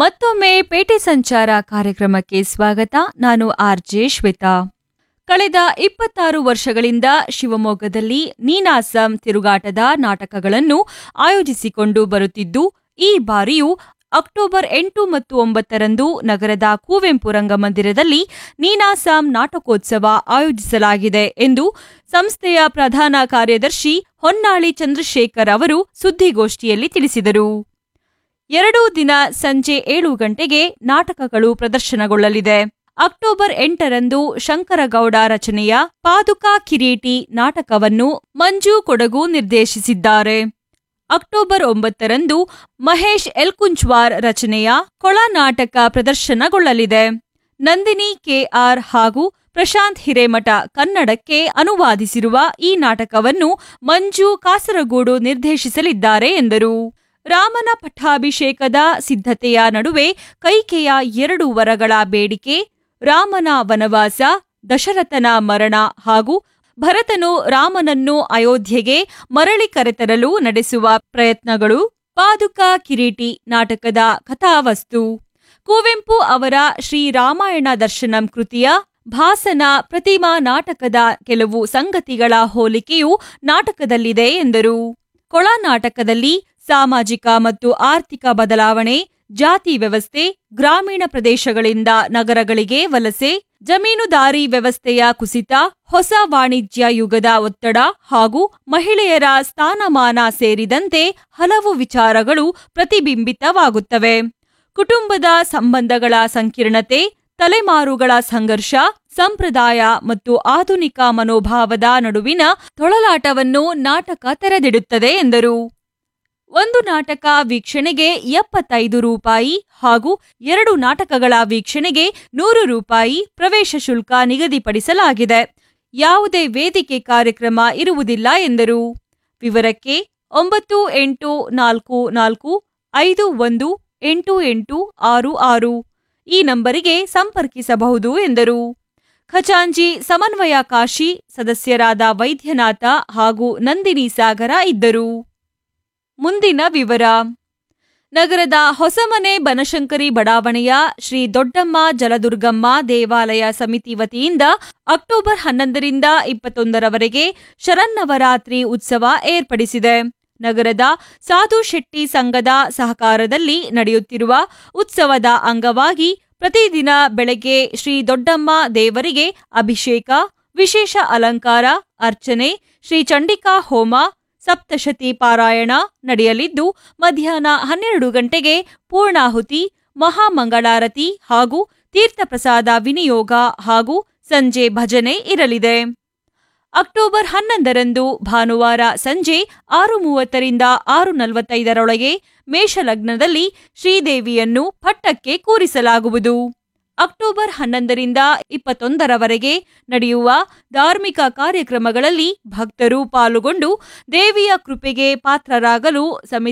ಮತ್ತೊಮ್ಮೆ ಪೇಟೆ ಸಂಚಾರ ಕಾರ್ಯಕ್ರಮಕ್ಕೆ ಸ್ವಾಗತ ನಾನು ಆರ್ ಜೆ ಶ್ವೇತಾ ಕಳೆದ ಇಪ್ಪತ್ತಾರು ವರ್ಷಗಳಿಂದ ಶಿವಮೊಗ್ಗದಲ್ಲಿ ನೀನಾಸಂ ತಿರುಗಾಟದ ನಾಟಕಗಳನ್ನು ಆಯೋಜಿಸಿಕೊಂಡು ಬರುತ್ತಿದ್ದು ಈ ಬಾರಿಯೂ ಅಕ್ಟೋಬರ್ ಎಂಟು ಮತ್ತು ಒಂಬತ್ತರಂದು ನಗರದ ಕುವೆಂಪು ರಂಗಮಂದಿರದಲ್ಲಿ ನೀನಾಸಾಂ ನಾಟಕೋತ್ಸವ ಆಯೋಜಿಸಲಾಗಿದೆ ಎಂದು ಸಂಸ್ಥೆಯ ಪ್ರಧಾನ ಕಾರ್ಯದರ್ಶಿ ಹೊನ್ನಾಳಿ ಚಂದ್ರಶೇಖರ್ ಅವರು ಸುದ್ದಿಗೋಷ್ಠಿಯಲ್ಲಿ ತಿಳಿಸಿದರು ಎರಡೂ ದಿನ ಸಂಜೆ ಏಳು ಗಂಟೆಗೆ ನಾಟಕಗಳು ಪ್ರದರ್ಶನಗೊಳ್ಳಲಿದೆ ಅಕ್ಟೋಬರ್ ಎಂಟರಂದು ಶಂಕರಗೌಡ ರಚನೆಯ ಪಾದುಕಾ ಕಿರೀಟಿ ನಾಟಕವನ್ನು ಮಂಜು ಕೊಡಗು ನಿರ್ದೇಶಿಸಿದ್ದಾರೆ ಅಕ್ಟೋಬರ್ ಒಂಬತ್ತರಂದು ಮಹೇಶ್ ಎಲ್ಕುಂಚ್ವಾರ್ ರಚನೆಯ ಕೊಳ ನಾಟಕ ಪ್ರದರ್ಶನಗೊಳ್ಳಲಿದೆ ನಂದಿನಿ ಕೆಆರ್ ಹಾಗೂ ಪ್ರಶಾಂತ್ ಹಿರೇಮಠ ಕನ್ನಡಕ್ಕೆ ಅನುವಾದಿಸಿರುವ ಈ ನಾಟಕವನ್ನು ಮಂಜು ಕಾಸರಗೋಡು ನಿರ್ದೇಶಿಸಲಿದ್ದಾರೆ ಎಂದರು ರಾಮನ ಪಟ್ಟಾಭಿಷೇಕದ ಸಿದ್ಧತೆಯ ನಡುವೆ ಕೈಕೆಯ ಎರಡು ವರಗಳ ಬೇಡಿಕೆ ರಾಮನ ವನವಾಸ ದಶರಥನ ಮರಣ ಹಾಗೂ ಭರತನು ರಾಮನನ್ನು ಅಯೋಧ್ಯೆಗೆ ಮರಳಿ ಕರೆತರಲು ನಡೆಸುವ ಪ್ರಯತ್ನಗಳು ಪಾದುಕಾ ಕಿರೀಟಿ ನಾಟಕದ ಕಥಾವಸ್ತು ಕುವೆಂಪು ಅವರ ಶ್ರೀರಾಮಾಯಣ ದರ್ಶನಂ ಕೃತಿಯ ಭಾಸನ ಪ್ರತಿಮಾ ನಾಟಕದ ಕೆಲವು ಸಂಗತಿಗಳ ಹೋಲಿಕೆಯೂ ನಾಟಕದಲ್ಲಿದೆ ಎಂದರು ಕೊಳ ನಾಟಕದಲ್ಲಿ ಸಾಮಾಜಿಕ ಮತ್ತು ಆರ್ಥಿಕ ಬದಲಾವಣೆ ಜಾತಿ ವ್ಯವಸ್ಥೆ ಗ್ರಾಮೀಣ ಪ್ರದೇಶಗಳಿಂದ ನಗರಗಳಿಗೆ ವಲಸೆ ಜಮೀನುದಾರಿ ವ್ಯವಸ್ಥೆಯ ಕುಸಿತ ಹೊಸ ವಾಣಿಜ್ಯ ಯುಗದ ಒತ್ತಡ ಹಾಗೂ ಮಹಿಳೆಯರ ಸ್ಥಾನಮಾನ ಸೇರಿದಂತೆ ಹಲವು ವಿಚಾರಗಳು ಪ್ರತಿಬಿಂಬಿತವಾಗುತ್ತವೆ ಕುಟುಂಬದ ಸಂಬಂಧಗಳ ಸಂಕೀರ್ಣತೆ ತಲೆಮಾರುಗಳ ಸಂಘರ್ಷ ಸಂಪ್ರದಾಯ ಮತ್ತು ಆಧುನಿಕ ಮನೋಭಾವದ ನಡುವಿನ ತೊಳಲಾಟವನ್ನು ನಾಟಕ ತೆರೆದಿಡುತ್ತದೆ ಎಂದರು ಒಂದು ನಾಟಕ ವೀಕ್ಷಣೆಗೆ ಎಪ್ಪತ್ತೈದು ರೂಪಾಯಿ ಹಾಗೂ ಎರಡು ನಾಟಕಗಳ ವೀಕ್ಷಣೆಗೆ ನೂರು ರೂಪಾಯಿ ಪ್ರವೇಶ ಶುಲ್ಕ ನಿಗದಿಪಡಿಸಲಾಗಿದೆ ಯಾವುದೇ ವೇದಿಕೆ ಕಾರ್ಯಕ್ರಮ ಇರುವುದಿಲ್ಲ ಎಂದರು ವಿವರಕ್ಕೆ ಒಂಬತ್ತು ಎಂಟು ನಾಲ್ಕು ನಾಲ್ಕು ಐದು ಒಂದು ಎಂಟು ಎಂಟು ಆರು ಆರು ಈ ನಂಬರಿಗೆ ಸಂಪರ್ಕಿಸಬಹುದು ಎಂದರು ಖಜಾಂಜಿ ಸಮನ್ವಯ ಕಾಶಿ ಸದಸ್ಯರಾದ ವೈದ್ಯನಾಥ ಹಾಗೂ ನಂದಿನಿ ಸಾಗರ ಇದ್ದರು ಮುಂದಿನ ವಿವರ ನಗರದ ಹೊಸಮನೆ ಬನಶಂಕರಿ ಬಡಾವಣೆಯ ಶ್ರೀ ದೊಡ್ಡಮ್ಮ ಜಲದುರ್ಗಮ್ಮ ದೇವಾಲಯ ಸಮಿತಿ ವತಿಯಿಂದ ಅಕ್ಟೋಬರ್ ಹನ್ನೊಂದರಿಂದ ಇಪ್ಪತ್ತೊಂದರವರೆಗೆ ಶರನ್ನವರಾತ್ರಿ ಉತ್ಸವ ಏರ್ಪಡಿಸಿದೆ ನಗರದ ಸಾಧು ಶೆಟ್ಟಿ ಸಂಘದ ಸಹಕಾರದಲ್ಲಿ ನಡೆಯುತ್ತಿರುವ ಉತ್ಸವದ ಅಂಗವಾಗಿ ಪ್ರತಿದಿನ ಬೆಳಗ್ಗೆ ಶ್ರೀ ದೊಡ್ಡಮ್ಮ ದೇವರಿಗೆ ಅಭಿಷೇಕ ವಿಶೇಷ ಅಲಂಕಾರ ಅರ್ಚನೆ ಶ್ರೀ ಚಂಡಿಕಾ ಹೋಮ ಸಪ್ತಶತಿ ಪಾರಾಯಣ ನಡೆಯಲಿದ್ದು ಮಧ್ಯಾಹ್ನ ಹನ್ನೆರಡು ಗಂಟೆಗೆ ಪೂರ್ಣಾಹುತಿ ಮಹಾಮಂಗಳಾರತಿ ಹಾಗೂ ತೀರ್ಥಪ್ರಸಾದ ವಿನಿಯೋಗ ಹಾಗೂ ಸಂಜೆ ಭಜನೆ ಇರಲಿದೆ ಅಕ್ಟೋಬರ್ ಹನ್ನೊಂದರಂದು ಭಾನುವಾರ ಸಂಜೆ ಆರು ಮೂವತ್ತರಿಂದ ಆರು ನಲವತ್ತೈದರೊಳಗೆ ಮೇಷಲಗ್ನದಲ್ಲಿ ಶ್ರೀದೇವಿಯನ್ನು ಪಟ್ಟಕ್ಕೆ ಕೂರಿಸಲಾಗುವುದು ಅಕ್ಟೋಬರ್ ಹನ್ನೊಂದರಿಂದ ಇಪ್ಪತ್ತೊಂದರವರೆಗೆ ನಡೆಯುವ ಧಾರ್ಮಿಕ ಕಾರ್ಯಕ್ರಮಗಳಲ್ಲಿ ಭಕ್ತರು ಪಾಲ್ಗೊಂಡು ದೇವಿಯ ಕೃಪೆಗೆ ಪಾತ್ರರಾಗಲು ಸಮಿತಿ